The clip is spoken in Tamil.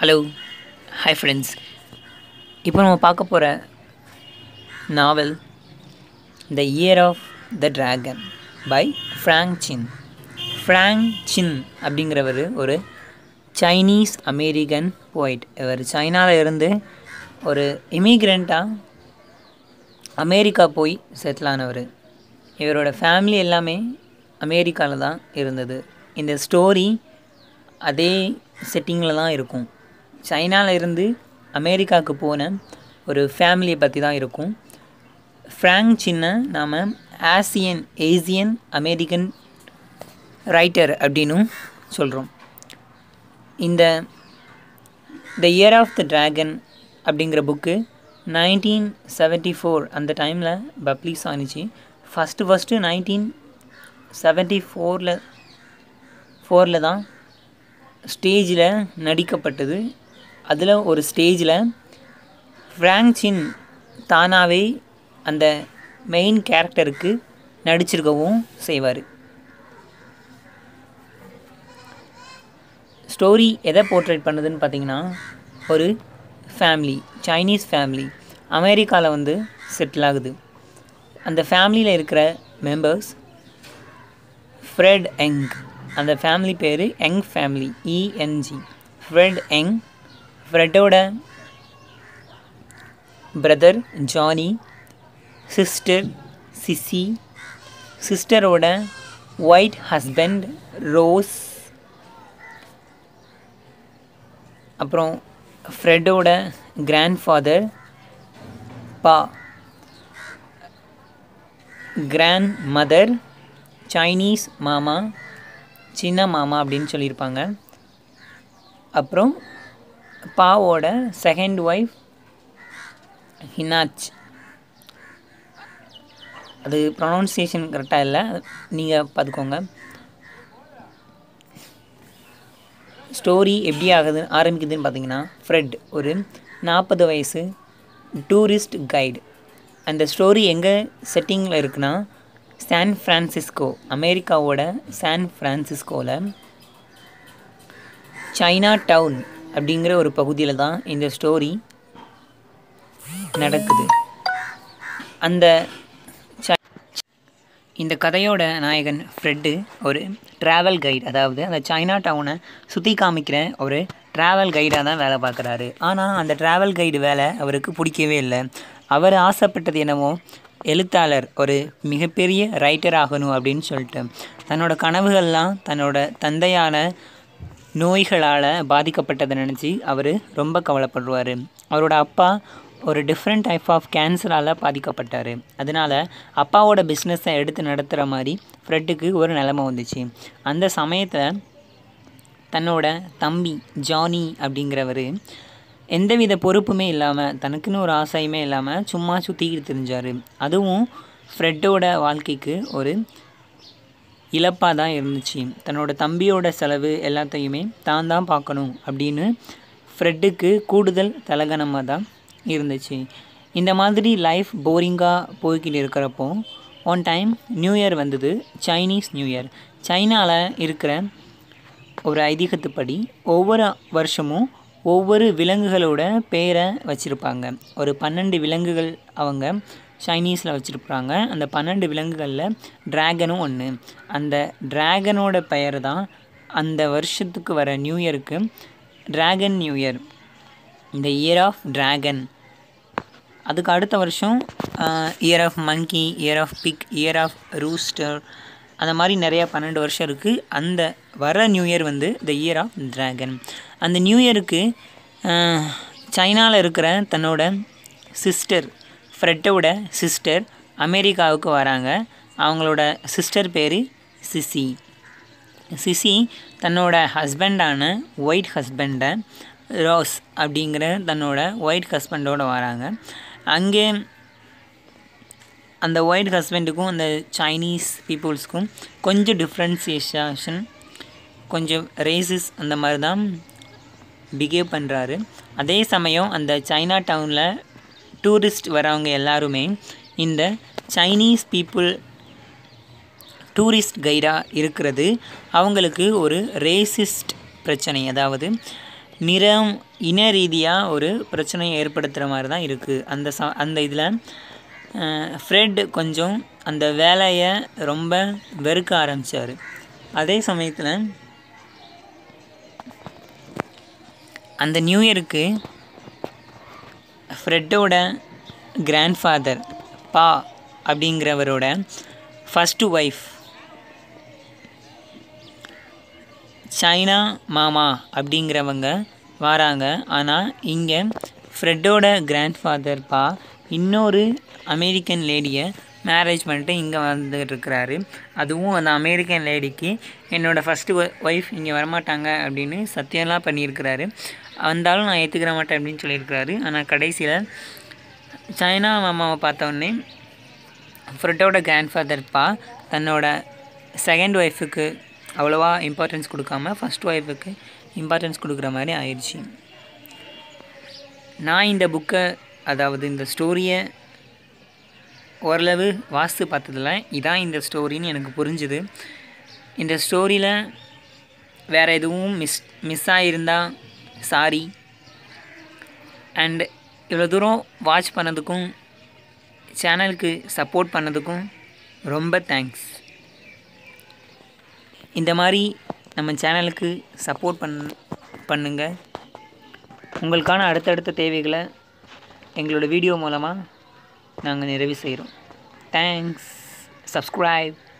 ஹலோ ஹாய் ஃப்ரெண்ட்ஸ் இப்போ நம்ம பார்க்க போகிற novel the year of the dragon by Frank Chin Frank Chin அப்படிங்கிறவர் ஒரு சைனீஸ் அமெரிக்கன் போயிட் இவர் சைனாவில் இருந்து ஒரு இமிக்ரெண்ட்டாக அமெரிக்கா போய் செட்டில் ஆனவர் இவரோட ஃபேமிலி எல்லாமே அமெரிக்காவில் தான் இருந்தது இந்த ஸ்டோரி அதே செட்டிங்கில் தான் இருக்கும் சைனாவில் இருந்து அமெரிக்காவுக்கு போன ஒரு ஃபேமிலியை பற்றி தான் இருக்கும் ஃப்ராங்க் சின்ன நாம் ஆசியன் ஏசியன் அமெரிக்கன் ரைட்டர் அப்படின்னும் சொல்கிறோம் இந்த the year of the dragon அப்படிங்கிற புக்கு நைன்டீன் செவன்ட்டி ஃபோர் அந்த டைமில் பப்ளிஷ் ஆனிச்சு ஃபஸ்ட்டு ஃபஸ்ட்டு நைன்டீன் செவன்ட்டி ஃபோரில் ஃபோரில் தான் ஸ்டேஜில் நடிக்கப்பட்டது அதில் ஒரு ஸ்டேஜில் ஃப்ராங்க் சின் தானாகவே அந்த மெயின் கேரக்டருக்கு நடிச்சிருக்கவும் செய்வார் ஸ்டோரி எதை போர்ட்ரேட் பண்ணுதுன்னு பார்த்தீங்கன்னா ஒரு ஃபேமிலி சைனீஸ் ஃபேமிலி அமெரிக்காவில் வந்து செட்டில் ஆகுது அந்த ஃபேமிலியில் இருக்கிற மெம்பர்ஸ் ஃப்ரெட் எங் அந்த ஃபேமிலி பேர் Eng family E N G Fred Eng ஃப்ரெட்டோட பிரதர் ஜானி சிஸ்டர் சிசி சிஸ்டரோட ஒயிட் ஹஸ்பண்ட் ரோஸ் அப்புறம் ஃப்ரெட்டோட grandfather Pa grandmother Chinese mama China மாமா அப்படின்னு சொல்லியிருப்பாங்க அப்புறம் பாவோட செகண்ட் ஒய்ஃப் ஹினாச் அது ப்ரொனவுன்சியேஷன் கரெக்டாக இல்லை நீங்கள் பார்த்துக்கோங்க ஸ்டோரி எப்படி ஆகுது ஆரம்பிக்குதுன்னு பார்த்தீங்கன்னா ஃப்ரெட் ஒரு நாற்பது வயசு டூரிஸ்ட் கைடு அந்த ஸ்டோரி எங்கே செட்டிங்கில் இருக்குன்னா சான் ஃப்ரான்சிஸ்கோ அமெரிக்காவோட சான் ஃப்ரான்சிஸ்கோவில் சைனா டவுன் அப்படிங்கிற ஒரு பகுதியில் தான் இந்த ஸ்டோரி நடக்குது அந்த இந்த கதையோட நாயகன் ஃப்ரெட்டு ஒரு ட்ராவல் கைடு அதாவது அந்த சைனா டவுனை சுற்றி காமிக்கிற ஒரு ட்ராவல் கைடாக தான் வேலை பார்க்குறாரு ஆனால் அந்த ட்ராவல் கைடு வேலை அவருக்கு பிடிக்கவே இல்லை அவர் ஆசைப்பட்டது என்னவோ எழுத்தாளர் ஒரு மிகப்பெரிய ரைட்டர் ஆகணும் அப்படின்னு சொல்லிட்டு தன்னோட கனவுகள்லாம் தன்னோட தந்தையான நோய்களால் பாதிக்கப்பட்டதை நினச்சி அவர் ரொம்ப கவலைப்படுவார் அவரோட அப்பா ஒரு டிஃப்ரெண்ட் டைப் ஆஃப் கேன்சரால் பாதிக்கப்பட்டார் அதனால் அப்பாவோட பிஸ்னஸை எடுத்து நடத்துகிற மாதிரி ஃப்ரெட்டுக்கு ஒரு நிலமை வந்துச்சு அந்த சமயத்தில் தன்னோட தம்பி ஜானி அப்படிங்கிறவர் எந்தவித பொறுப்புமே இல்லாமல் தனக்குன்னு ஒரு ஆசையுமே இல்லாமல் சும்மா சுற்றிக்கிட்டு தெரிஞ்சார் அதுவும் ஃப்ரெட்டோட வாழ்க்கைக்கு ஒரு இழப்பாக தான் இருந்துச்சு தன்னோட தம்பியோட செலவு எல்லாத்தையுமே தான் தான் பார்க்கணும் அப்படின்னு ஃப்ரெட்டுக்கு கூடுதல் தலகணமாக தான் இருந்துச்சு இந்த மாதிரி லைஃப் போரிங்காக போய்கிட்டு இருக்கிறப்போ ஒன் டைம் நியூ இயர் வந்தது சைனீஸ் நியூ இயர் சைனாவில் இருக்கிற ஒரு ஐதீகத்துப்படி ஒவ்வொரு வருஷமும் ஒவ்வொரு விலங்குகளோட பேரை வச்சுருப்பாங்க ஒரு பன்னெண்டு விலங்குகள் அவங்க சைனீஸில் வச்சுருப்பாங்க அந்த பன்னெண்டு விலங்குகளில் ட்ராகனும் ஒன்று அந்த ட்ராகனோட பெயர் தான் அந்த வருஷத்துக்கு வர நியூ இயருக்கு ட்ராகன் நியூ இயர் இந்த இயர் ஆஃப் ட்ராகன் அதுக்கு அடுத்த வருஷம் year of monkey year of pig year of rooster அந்த மாதிரி நிறையா பன்னெண்டு வருஷம் இருக்குது அந்த வர நியூ இயர் வந்து த இயர் ஆஃப் ட்ராகன் அந்த நியூ இயருக்கு சைனாவில் இருக்கிற தன்னோட சிஸ்டர் ஃப்ரெட்டோட சிஸ்டர் அமெரிக்காவுக்கு வராங்க அவங்களோட சிஸ்டர் பேர் சிசி சிசி தன்னோட ஹஸ்பண்டான ஒயிட் ஹஸ்பண்டை ரோஸ் அப்படிங்கிற தன்னோட ஒயிட் ஹஸ்பண்டோடு வராங்க அங்கே அந்த ஒயிட் ஹஸ்பண்டுக்கும் அந்த சைனீஸ் பீப்புள்ஸ்க்கும் கொஞ்சம் டிஃப்ரென்சியேஷன் கொஞ்சம் ரேசிஸ் அந்த மாதிரி தான் பிஹேவ் பண்ணுறாரு அதே சமயம் அந்த சைனா டவுனில் டூரிஸ்ட் வரவங்க எல்லாருமே இந்த சைனீஸ் பீப்புள் டூரிஸ்ட் கைடாக இருக்கிறது அவங்களுக்கு ஒரு ரேசிஸ்ட் பிரச்சனை அதாவது நிறம் இன ரீதியாக ஒரு பிரச்சனையை ஏற்படுத்துகிற மாதிரி தான் இருக்குது அந்த ச அந்த இதில் ஃப்ரெட் கொஞ்சம் அந்த வேலையை ரொம்ப வெறுக்க ஆரம்பித்தார் அதே சமயத்தில் அந்த நியூ இயருக்கு ஃப்ரெட்டோட கிராண்ட்ஃபாதர் பா அப்படிங்கிறவரோட ஃபஸ்ட்டு ஒய்ஃப் சைனா மாமா அப்படிங்கிறவங்க வராங்க ஆனால் இங்கே ஃப்ரெட்டோட கிராண்ட்ஃபாதர் பா இன்னொரு அமெரிக்கன் லேடியை மேரேஜ் பண்ணிட்டு இங்கே வந்துட்டு இருக்கிறாரு அதுவும் அந்த அமெரிக்கன் லேடிக்கு என்னோடய ஃபஸ்ட்டு ஒய்ஃப் இங்கே வரமாட்டாங்க அப்படின்னு சத்தியம்லாம் பண்ணியிருக்கிறாரு வந்தாலும் நான் ஏற்றுக்கிற மாட்டேன் அப்படின்னு சொல்லியிருக்கிறாரு ஆனால் கடைசியில் சைனா மாமாவை பார்த்தோன்னே ஃப்ரெட்டோட கிராண்ட்ஃபாதர் பா தன்னோட செகண்ட் ஒய்ஃபுக்கு அவ்வளோவா இம்பார்ட்டன்ஸ் கொடுக்காம ஃபஸ்ட் ஒய்ஃபுக்கு இம்பார்ட்டன்ஸ் கொடுக்குற மாதிரி ஆயிடுச்சு நான் இந்த புக்கை அதாவது இந்த ஸ்டோரியை ஓரளவு வாஸ்து பார்த்ததில் இதான் இந்த ஸ்டோரின்னு எனக்கு புரிஞ்சுது இந்த ஸ்டோரியில் வேறு எதுவும் மிஸ் மிஸ் ஆகியிருந்தா சாரி அண்ட் இவ்வளோ தூரம் வாட்ச் பண்ணதுக்கும் சேனலுக்கு சப்போர்ட் பண்ணதுக்கும் ரொம்ப தேங்க்ஸ் இந்த மாதிரி நம்ம சேனலுக்கு சப்போர்ட் பண் பண்ணுங்கள் உங்களுக்கான அடுத்தடுத்த தேவைகளை எங்களோட வீடியோ மூலமாக நாங்கள் நிறைவு செய்கிறோம் தேங்க்ஸ் சப்ஸ்கிரைப்